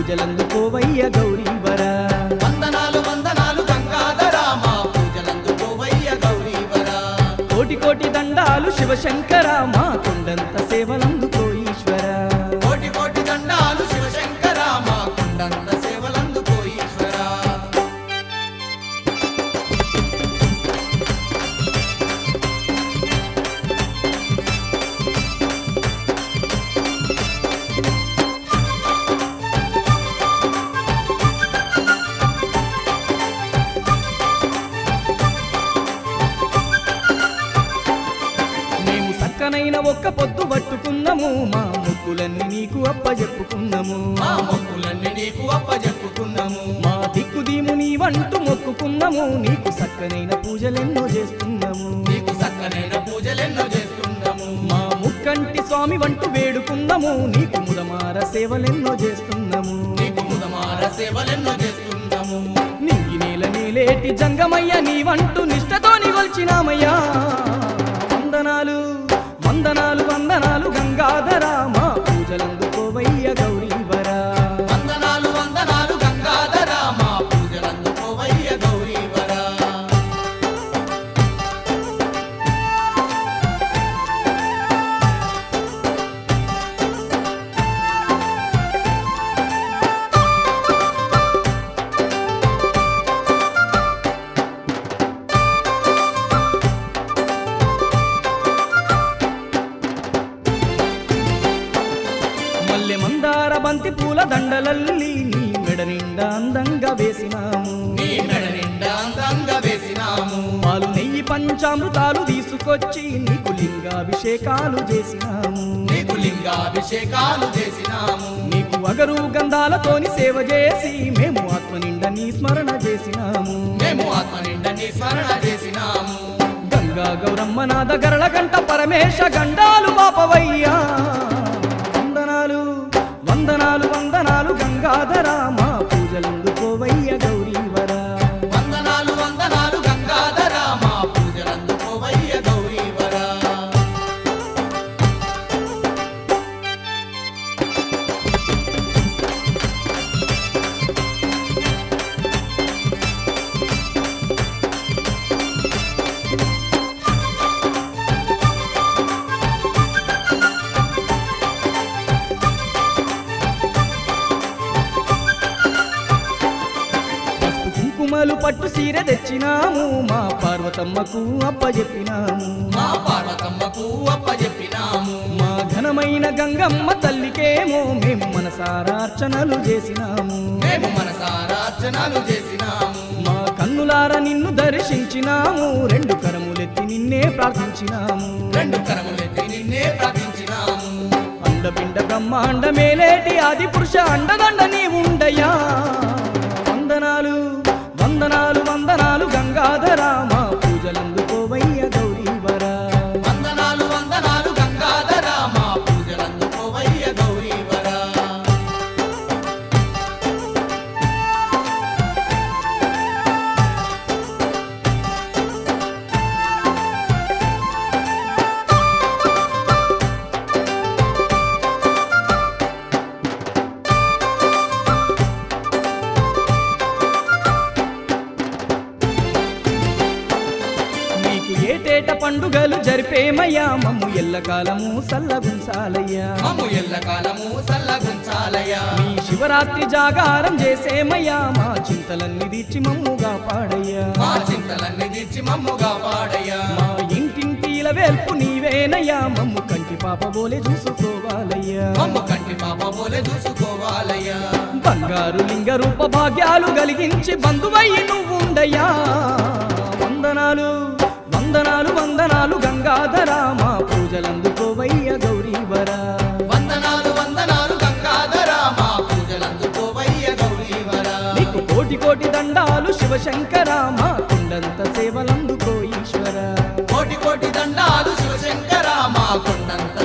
పూజలందుకోవయ్య గౌరీవరా వందనాలు వందనాలు గంగాధర మా పూజలందుకోవయ్య గౌరీవరా కోటి కోటి దండాలు శివశంకర మా కొండంత సేవలందుకో ఈశ్వర కోటి కోటి దండాలు శివశంకర మా కొండంత సేవలందుకో ఈశ్వరా మేము సక్కనైన ఒక్క పొద్దు పట్టుకున్నాము మా ముక్కులన్నీ నీకు అప్పజెప్పుకున్నాము మా మొక్కులన్నీ నీకు అప్పజెప్పుకున్నాము మా దిక్కుదీము నీవంటూ మొక్కుకున్నాము నీకు సక్కనైన పూజలెన్నో చేస్తున్నాము నీకు సక్కనైన పూజలెన్నో చేస్తున్నాము మా ముక్కంటి స్వామి వంటూ వేడుకున్నాము నీకు ముదమార సేవలెన్నో చేస్తున్నాము నీకు ముదమార సేవలెన్నో చేస్తున్నాము నింగి నేల నేలేటి జంగమయ్య నీవంటూ నిష్టతోని గొల్చినామయ్యా వందనాలు వందనాలు వందనాలు గంగాధర మా పూజలందుకోవయ్య గౌరీవరా వందనాలు వందనాలు గంగాధర మా పూజలందుకోవయ్య గౌరీవరా మల్లె మందార బంతి పూల దండలల్లి నీ మెడ నిండా అందంగా వేసినాము నీ మెడ నిండా అందంగా వేసినాము పాలు నెయ్యి పంచామృతాలు తీసుకొచ్చి నీకు లింగాభిషేకాలు చేసినాము నీకు లింగాభిషేకాలు చేసినాము నీకు అగరు గంధాలతోని సేవ చేసి మేము ఆత్మ నిండా నీ స్మరణ చేసినాము మేము ఆత్మ నిండా నీ స్మరణ చేసినాము గంగా గౌరమ్మ నాద గరళ గంట పరమేశ గండాలు పాపవయ్యా వందనాలు వందనాలు వందనాలు గంగాధర మా పూజలందుకోవయ్య గౌరీవరా వందనాలు వందనాలు గంగాధర మా పూజలందుకోవయ్య గౌరీవరా పసుపు కుంకుమలు పట్టు సీర తెచ్చినాము మా పార్వతమ్మకు అప్పజెప్పినాము మా పార్వతమ్మకు అప్పజెప్పినాము మా ఘనమైన గంగమ్మ తల్లికేమో మేము మనసారా అర్చనలు చేసినాము మేము మనసారా అర్చనలు చేసినాము మా కన్నులార నిన్ను దర్శించినాము రెండు కరములెత్తి నిన్నే ప్రార్థించినాము రెండు కరములెత్తి నిన్నే ప్రార్థించినాము అండపిండ బ్రహ్మాండ మేలేటి ఆది పురుష అండదండ నీ ఉండయా వందనాలు వందనాలు వందనాలు గంగాధర మా పూజలందుకోవయ్య గౌరీవరా వందనాలు వందనాలు గంగాధర మా పూజలందుకోవయ్య గౌరీవరా నీకు ఏటేట పండుగలు జరిపేమయ్యా మమ్ము ఎల్లకాలము సల్లగుంచాలయ్యా మమ్ము ఎల్లకాలము సల్లగుంచాలయ్యా నీ శివరాత్రి జాగారం చేసేమయ్యా మా చింతలన్నీ తీర్చి మమ్ముగా పాడయ్యా మా చింతలన్నీ తీర్చి మమ్ముగా పాడయ్యా మా ఇంటింటిల వేల్పు నీవేనయ్యా మమ్ము కంటి పాప బోలే చూసుకోవాలయ్యా మమ్ము కంటి పాప పోలే చూసుకోవాలయ్యా బంగారు లింగ రూప భాగ్యాలు కలిగించి బంధువయ్యి నువ్వుండయ్యా వందనాలు వందనాలు వందనాలు గంగాధర మా పూజలందుకోవయ్య గౌరీవరా వందనాలు వందనాలు గంగాధర మా పూజలందుకోవయ్య గౌరీవరా నీకు కోటి కోటి దండాలు శివశంకర మా కుండంత సేవలందుకో ఈశ్వర కోటి కోటి దండాలు శివశంకర మా కొండంత